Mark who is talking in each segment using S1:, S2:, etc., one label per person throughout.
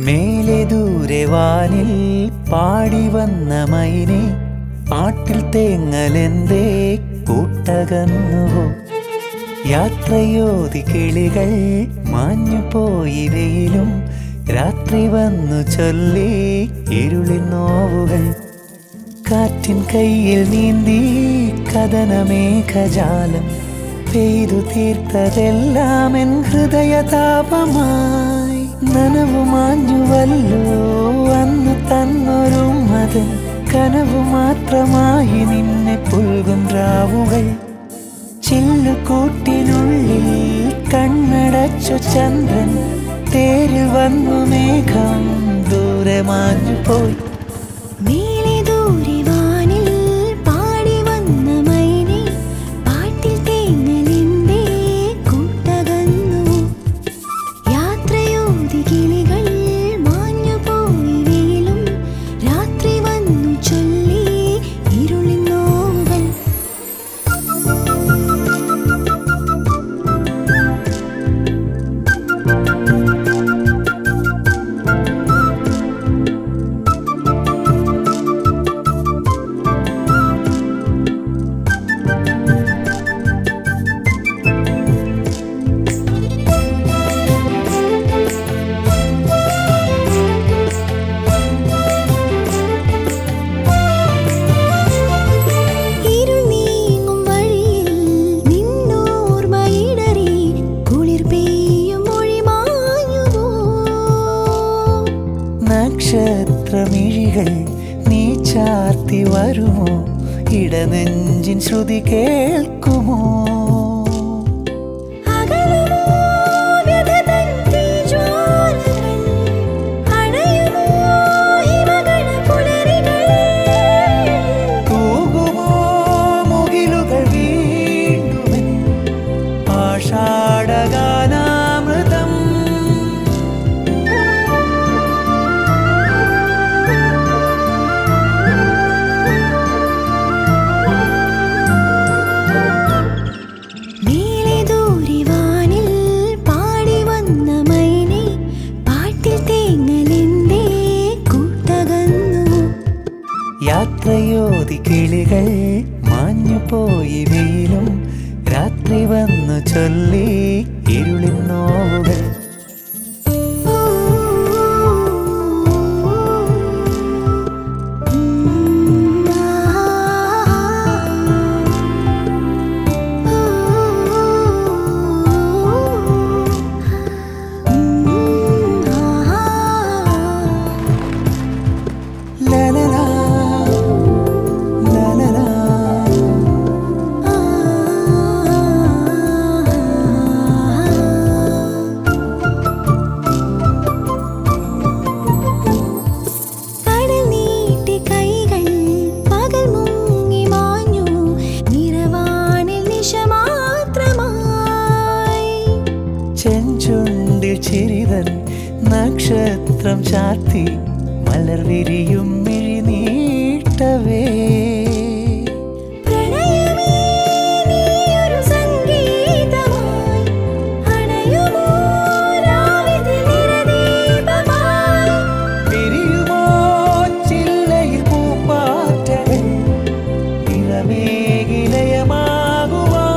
S1: മേലെ ദൂരെ വാനിൽ പാടി വന്ന മൈനെ പാട്ടിൽ തേങ്ങലെന്തേ കൂട്ടകന്നുവോ യാത്രയോതി കിളികൾ മാഞ്ഞു പോയി വെയിലും രാത്രി വന്നു ചൊല്ലി ഇരുളി നോവുകൾ കാറ്റിൻ കയ്യിൽ നീന്തി കഥനമേഘജാലം പെയ്തു തീർത്തതെല്ലാം എൻ ഹൃദയതാപമായി നനവു മാഞ്ഞുവല്ലോ അന്ന് തന്നൊരു മതൻ കനവു മാത്രമായി നിന്നെ പുൽകും രാവുകൾ ചില്ലുകൂട്ടിനുള്ളിൽ കണ്ണടച്ചു ചന്ദ്രൻ തേരിൽ വന്നു മേഘം ദൂരെ മാഞ്ഞു പോയി
S2: മേലെ ദൂരെ വാനിൽ പാടി വന്ന മൈനെ പാട്ടിൽ തേങ്ങലെന്തേ കൂട്ടകന്നു യാത്രയോതി കിളികൾ മാഞ്ഞു പോയി വെയിലും രാത്രി വന്നു ചൊല്ലി ഇരുളിൻ നോവുകൾ ഇരുൾ നീങ്ങും വഴിയിൽ നിന്നോർമ്മയിടറി കുളിർ പെയ്യും മൊഴി മാഞ്ഞുവോ
S1: നക്ഷത്രമിഴികൾ നീ ചാർത്തി വരുമോ ഇടനെഞ്ചിൻ ശ്രുതി കേൾക്കുമോ
S2: അകലുമോ വ്യഥതൻ തീജ്വാലകൾ അണയുമോ ഹിമഗണ പുലരികൾ
S1: തൂകുമോ മുകിലുകൾ വീണ്ടുമെൻ ആഷാഢഗാനാമൃതം
S2: മേലെ ദൂരെ വാനിൽ പാടി വന്ന മൈനെ പാട്ടിൽ തേങ്ങലെന്തേ കൂട്ടകന്നു
S1: യാത്രയോതി കിളികൾ മാഞ്ഞു പോയി വെയിലും രാത്രി വന്നു ചൊല്ലി ഇരുളിൻ നോവുകൾ ലലലാ, ലലലാ.
S2: കടൽ നീട്ടി കൈകൾ പകൽ മുങ്ങി മാഞ്ഞു നിറവാനിൽ നിശ മാത്രമായി
S1: ചെഞ്ചുണ്ടിൽ ചിരിതൻ നക്ഷത്രം ചാർത്തി മലർ വിരിയും മിഴിനീട്ടവേ
S2: പ്രണയമേ നീയൊരു സംഗീതമായി അണയുമോ രാവിതിൽ നിറദീപമായി
S1: വിരിയുമോ ചില്ലയിൽ പൂപ്പാറ്റകൾ നിറമേകിലയമാകുവാ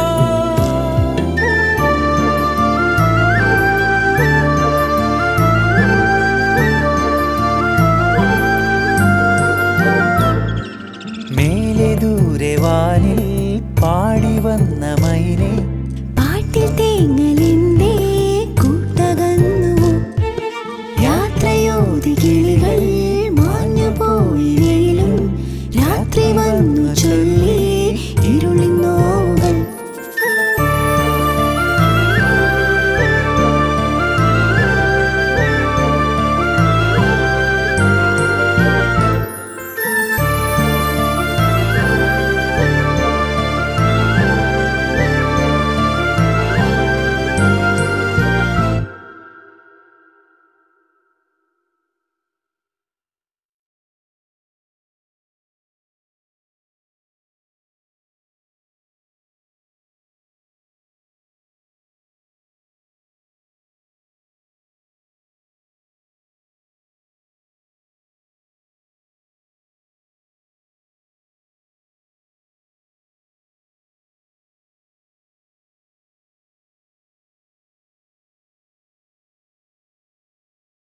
S1: മേലെ ദൂരെ വാനിൽ പാടി വന്ന മൈനെ
S2: പാട്ടിൽ തേങ്ങലെന്തേ കൂട്ടകന്നു യാത്രയോതി കിളികൾ